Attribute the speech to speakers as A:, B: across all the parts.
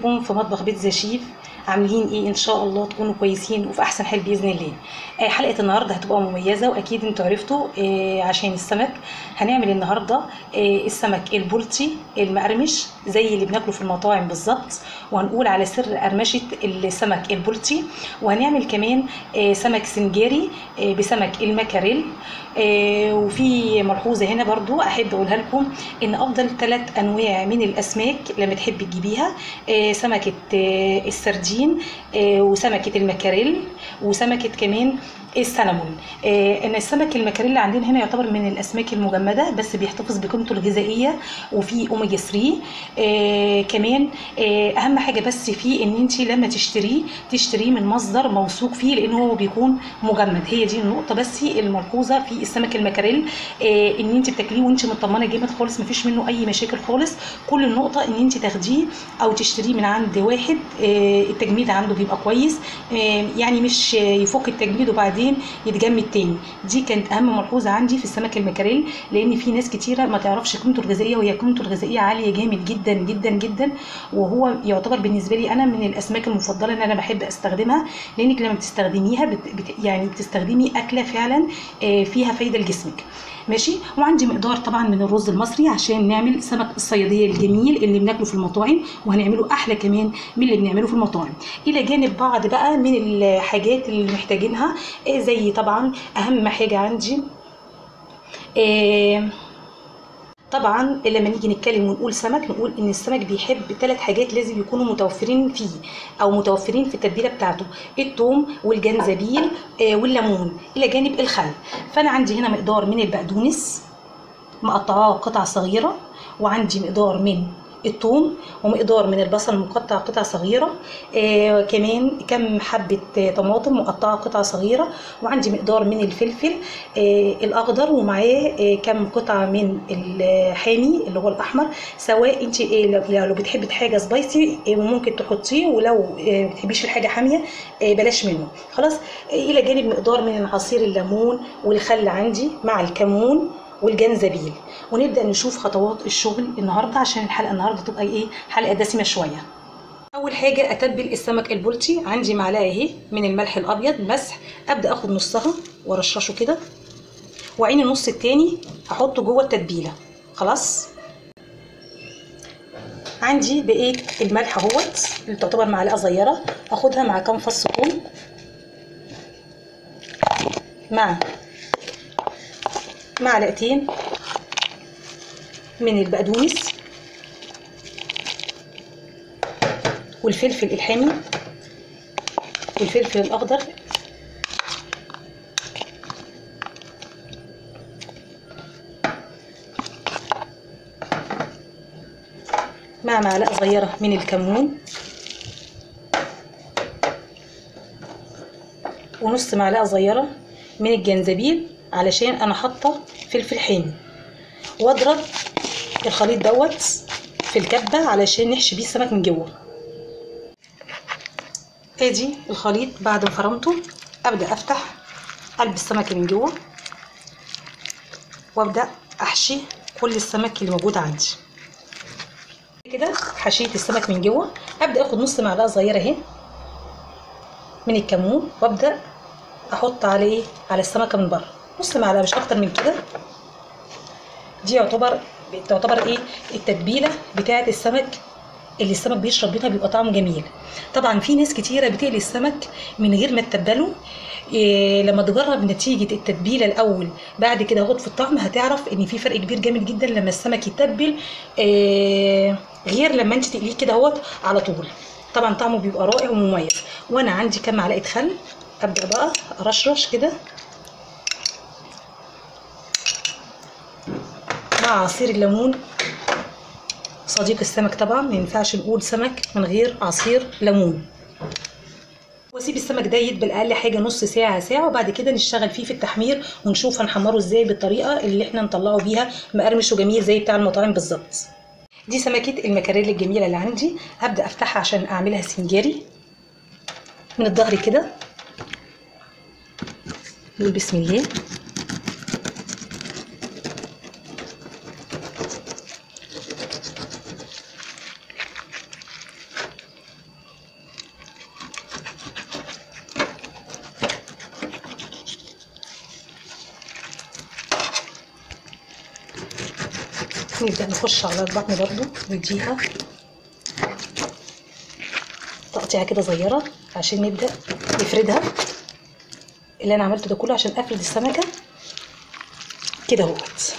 A: بيكم في مطبخ بيت زشيف عاملين ايه ان شاء الله تكونوا كويسين وفي احسن حال باذن الله آه، حلقه النهارده هتبقى مميزه واكيد انتوا عرفتوا آه، عشان السمك هنعمل النهارده آه، السمك البلطي المقرمش زي اللي بناكله في المطاعم بالظبط وهنقول على سر قرمشه السمك البلطي وهنعمل كمان آه، سمك سنجاري آه، بسمك المكاريل آه، وفي ملحوظه هنا برضو احب اقولها لكم ان افضل ثلاث انواع من الاسماك لما تحبي تجيبيها آه، سمكه آه، السردين آه، وسمكه المكاريل وسمكه كمان السلمون آه، ان السمك المكاريل عندنا هنا يعتبر من الاسماك المجمده بس بيحتفظ بقيمته الغذائيه وفي اوميجا 3 آه، كمان آه، اهم حاجه بس فيه ان انت لما تشتريه تشتريه من مصدر موثوق فيه لان هو بيكون مجمد هي دي النقطه بس الملحوظه في السمك المكاريل آه، ان انت بتاكليه وانت مطمنه جامد خالص مفيش منه اي مشاكل خالص كل النقطه ان انت تاخديه او تشتريه من عند واحد آه، التجميد عنده بيبقى كويس آه، يعني مش يفك التجميد وبعدين يتجمد تاني دي كانت اهم ملحوظه عندي في السمك المكاريل لان في ناس كتيره ما تعرفش قيمته الغذائيه وهي قيمته الغذائيه عاليه جامد جدا جدا جدا وهو يعتبر بالنسبه لي انا من الاسماك المفضله ان انا بحب استخدمها لانك لما بتستخدميها بت بت يعني بتستخدمي اكله فعلا آه، فيها فايده لجسمك ماشي وعندي مقدار طبعا من الرز المصري عشان نعمل سمك الصياديه الجميل اللي بناكله في المطاعم وهنعمله احلى كمان من اللي بنعمله في المطاعم الى جانب بعض بقى من الحاجات اللي محتاجينها آه، زي طبعا اهم حاجه عندي آه، طبعا لما نيجي نتكلم ونقول سمك نقول ان السمك بيحب ثلاث حاجات لازم يكونوا متوفرين فيه او متوفرين في التتبيله بتاعته الثوم والجنزبيل آه، والليمون الى جانب الخل فانا عندي هنا مقدار من البقدونس مقطعاه قطع صغيره وعندي مقدار من الثوم ومقدار من البصل مقطع قطع صغيره آه كمان كم حبه آه، طماطم مقطعه قطع صغيره وعندي مقدار من الفلفل آه الاخضر ومعاه آه كم قطعه من الحامي اللي هو الاحمر سواء انت آه لو لو بتحبي حاجه سبايسي آه ممكن تحطيه ولو آه بتحبيش الحاجه حاميه آه بلاش منه خلاص آه الى جانب مقدار من عصير الليمون والخل عندي مع الكمون والجنزبيل ونبدا نشوف خطوات الشغل النهارده عشان الحلقه النهارده تبقى ايه حلقه دسمه شويه اول حاجه اتبل السمك البلطي عندي معلقه اهي من الملح الابيض مسح ابدا اخد نصها وارششه كده وعين النص التاني احطه جوه التتبيله خلاص عندي بقيت الملح اهوت اللي تعتبر معلقه صغيره اخدها مع كام فص ثوم مع معلقتين من البقدونس والفلفل الحامي والفلفل الاخضر مع معلقه صغيره من الكمون ونص معلقه صغيره من الجنزبيل علشان انا حاطه فلفل حامي واضرب الخليط دوت في الكبه علشان نحشي بيه السمك من جوه ادي الخليط بعد ما فرمته ابدا افتح قلب السمك من جوه وابدا احشي كل السمك اللي موجود عندي كده حشيت السمك من جوه ابدا اخد نص معلقه صغيره اهي من الكمون وابدا احط عليه على السمكه من بره نص معلقه مش اكتر من كده دي يعتبر تعتبر ايه التتبيله بتاعه السمك اللي السمك بيشرب منها بيبقى طعمه جميل طبعا في ناس كتيره بتقلي السمك من غير ما تتبله إيه لما تجرب نتيجه التتبيله الاول بعد كده اهوت في الطعم هتعرف ان في فرق كبير جامد جدا لما السمك يتبل إيه غير لما انت تقليه كده اهوت على طول طبعا طعمه بيبقى رائع ومميز وانا عندي كام معلقه خل ابدا بقى ارشرش كده مع عصير الليمون صديق السمك طبعا ما ينفعش نقول سمك من غير عصير ليمون واسيب السمك ده يدبل اقل حاجه نص ساعه ساعه وبعد كده نشتغل فيه في التحمير ونشوف هنحمره ازاي بالطريقه اللي احنا نطلعه بيها مقرمش وجميل زي بتاع المطاعم بالظبط دي سمكه المكاريل الجميله اللي عندي هبدا افتحها عشان اعملها سنجاري من الظهر كده نقول بسم الله نبدأ نخش على البطن برضو نديها تقطيعة كده صغيرة عشان نبدأ نفردها اللي أنا عملته ده كله عشان أفرد السمكة كده اهوت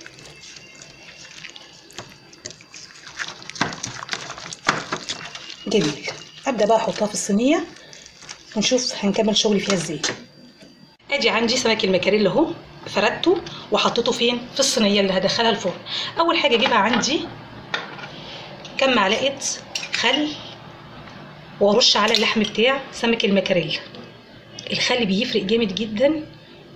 A: جميل ابدا بقى احطها في الصينيه ونشوف هنكمل شغلي فيها ازاي ادي عندي سمك المكاريل اهو فردته وحطيته فين في الصينيه اللي هدخلها الفرن اول حاجه اجيبها عندي كام معلقه خل وارش على اللحم بتاع سمك المكاريل الخل بيفرق جامد جدا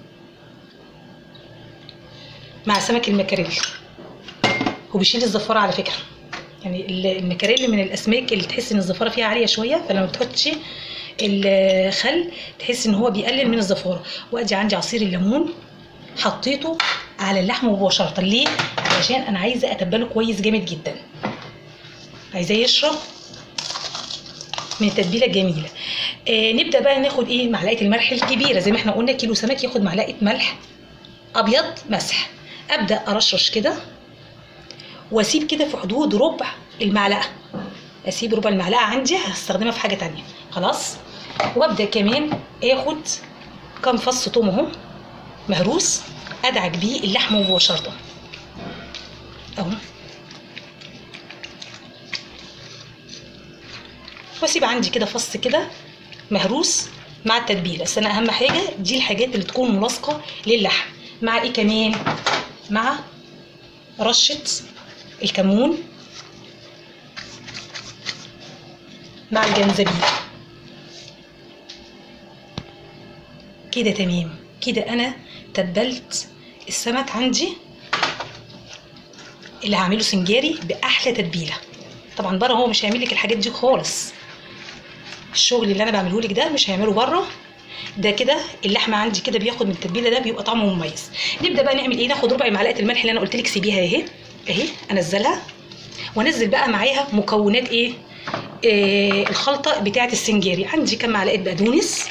A: مع سمك المكاريل وبيشيل الزفاره على فكره يعني المكاريل من الاسماك اللي تحس ان الزفاره فيها عاليه شويه فلما بتحطش الخل تحس ان هو بيقلل من الزفاره وادي عندي عصير الليمون حطيته على اللحم مباشره ليه علشان انا عايزه اتبله كويس جامد جدا عايزاه يشرب من التتبيله الجميله آه نبدا بقى ناخد ايه معلقه الملح الكبيره زي ما احنا قلنا كيلو سمك ياخد معلقه ملح ابيض مسح ابدا ارشرش كده واسيب كده في حدود ربع المعلقه اسيب ربع المعلقه عندي هستخدمها في حاجه تانية خلاص وابدا كمان اخد كام فص توم اهو مهروس ادعك بيه اللحم مباشره اهو واسيب عندي كده فص كده مهروس مع التتبيله بس انا اهم حاجه دي الحاجات اللي تكون ملاصقه للحم مع ايه كمان مع رشه الكمون مع الجنزبيل كده تمام كده انا تبلت السمك عندي اللي هعمله سنجاري باحلى تتبيله طبعا بره هو مش هيعمل لك الحاجات دي خالص الشغل اللي انا بعمله لك ده مش هيعمله بره ده كده اللحمه عندي كده بياخد من التتبيله ده بيبقى طعمه مميز نبدا بقى نعمل ايه ناخد ربع معلقه الملح اللي انا قلت لك سيبيها اهي اهي انزلها وانزل بقى معاها مكونات ايه آه الخلطه بتاعه السنجاري عندي كام معلقه بقدونس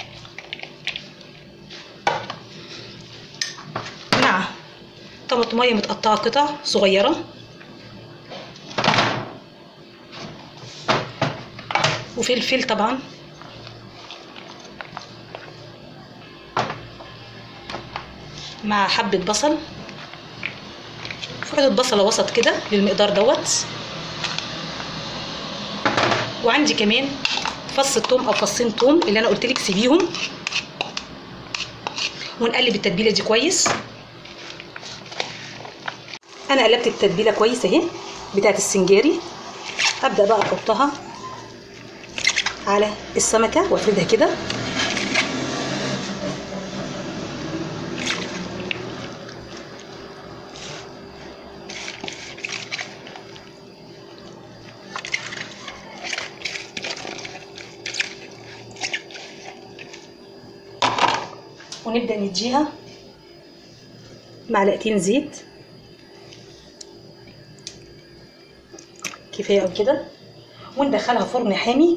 A: مع طماطميه متقطعه قطع صغيره وفلفل طبعا مع حبه بصل حدود بصله وسط كده للمقدار دوت وعندي كمان فص الثوم او فصين ثوم اللي انا قلت لك سيبيهم ونقلب التتبيله دي كويس انا قلبت التتبيله كويس اهي بتاعت السنجاري ابدا بقى احطها على السمكه وافردها كده ونبدأ نديها معلقتين زيت كفاية أو كده وندخلها فرن حامي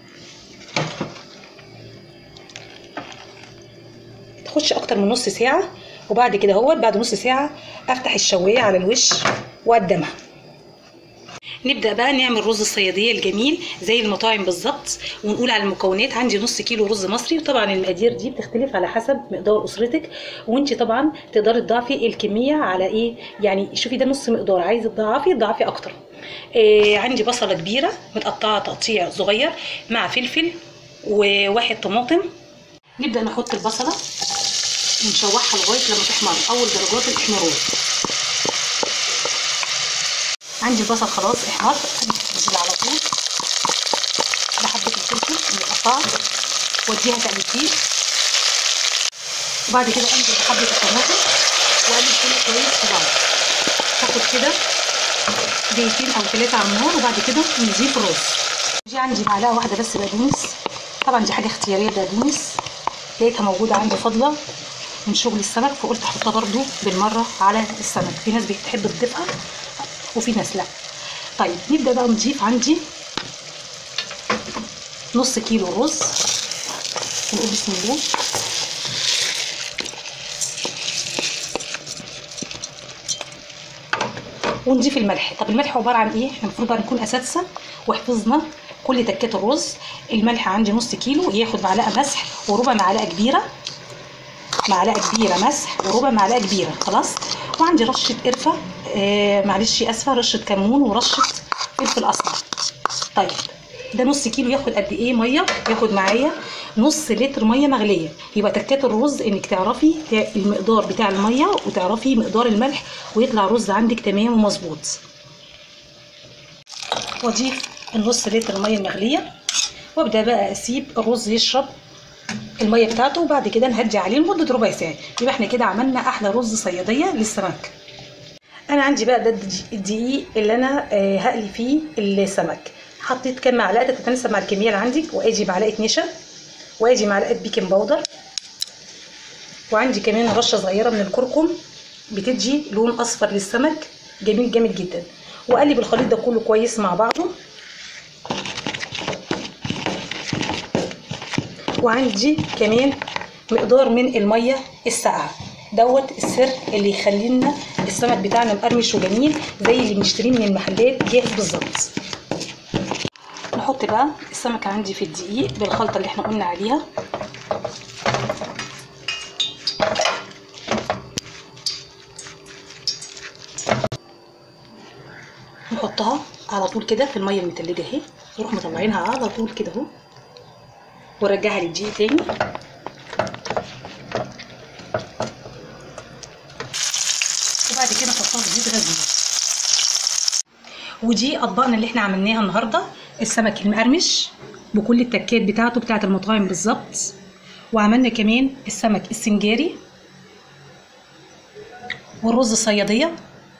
A: تخش أكتر من نص ساعة وبعد كده هو بعد نص ساعة أفتح الشواية على الوش وأقدمها نبدا بقى نعمل رز الصياديه الجميل زي المطاعم بالظبط ونقول على المكونات عندي نص كيلو رز مصري وطبعا المقادير دي بتختلف على حسب مقدار اسرتك وانت طبعا تقدري تضاعفي الكميه على ايه يعني شوفي ده نص مقدار عايزه تضاعفي تضاعفي اكتر إيه عندي بصله كبيره متقطعه تقطيع صغير مع فلفل وواحد طماطم نبدا نحط البصله ونشوحها لغايه لما تحمر اول درجات الاحمرار عندي البصل خلاص احمر انزل على طول بحبة الفلفل المتقطعة واديها تقليبتين وبعد كده انزل بحبة الطماطم واقلب كله كويس في بعض تاخد كده دقيقتين او ثلاثة على النار وبعد كده نضيف الرز دي عندي معلقة واحدة بس بقدونس طبعا دي حاجة اختيارية بقدونس لقيتها موجودة عندي فاضلة من شغل السمك فقلت احطها برضو بالمرة على السمك في ناس بتحب تضيفها وفي ناس لا طيب نبدا بقى نضيف عندي نص كيلو رز ونقول بسم الله ونضيف الملح طب الملح عباره عن ايه احنا المفروض بقى نكون اساتذه وحفظنا كل تكات الرز الملح عندي نص كيلو ياخد معلقه مسح وربع معلقه كبيره معلقه كبيره مسح وربع معلقه كبيره خلاص وعندي رشه قرفه آه معلش اسفه رشه كمون ورشه فلفل اسمر طيب ده نص كيلو ياخد قد ايه ميه ياخد معايا نص لتر ميه مغليه يبقى تكات الرز انك تعرفي المقدار بتاع الميه وتعرفي مقدار الملح ويطلع رز عندك تمام ومظبوط واضيف النص لتر الميه المغليه وابدا بقى اسيب الرز يشرب الميه بتاعته وبعد كده نهدي عليه لمده ربع ساعه يبقى احنا كده عملنا احلى رز صياديه للسمك انا عندي بقى ده الدقيق اللي انا هقلي فيه السمك حطيت كام معلقه تتناسب مع الكميه اللي عندك وادي معلقه نشا وادي معلقه بيكنج باودر وعندي كمان رشه صغيره من الكركم بتدي لون اصفر للسمك جميل جامد جدا واقلب الخليط ده كله كويس مع بعضه وعندي كمان مقدار من الميه الساقعه دوت السر اللي يخلي لنا السمك بتاعنا مقرمش وجميل زي اللي بنشتريه من المحلات جاهز بالظبط نحط بقى السمكه عندي في الدقيق بالخلطه اللي احنا قلنا عليها نحطها على طول كده في الميه المتلجه اهي نروح مطلعينها على طول كده اهو ونرجعها للدقيق تاني وبعد كده نحطها في زيت غزير ودي اطباقنا اللي احنا عملناها النهارده السمك المقرمش بكل التكات بتاعته بتاعه المطاعم بالظبط وعملنا كمان السمك السنجاري والرز الصياديه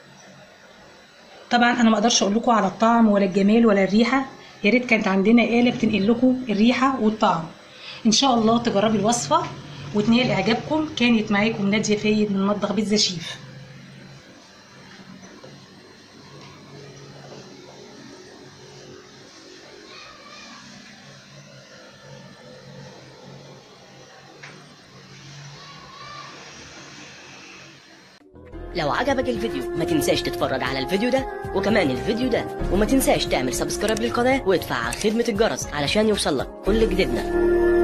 A: طبعا انا ما اقدرش اقول لكم على الطعم ولا الجمال ولا الريحه يا ريت كانت عندنا آلة بتنقل لكم الريحه والطعم ان شاء الله تجربي الوصفه وتنال اعجابكم كانت معاكم ناديه فايد من مطبخ بيتزا شيف
B: لو عجبك الفيديو ما تنساش تتفرج على الفيديو ده وكمان الفيديو ده وما تنساش تعمل سبسكرايب للقناة وتفعل خدمة الجرس علشان يوصلك كل جديدنا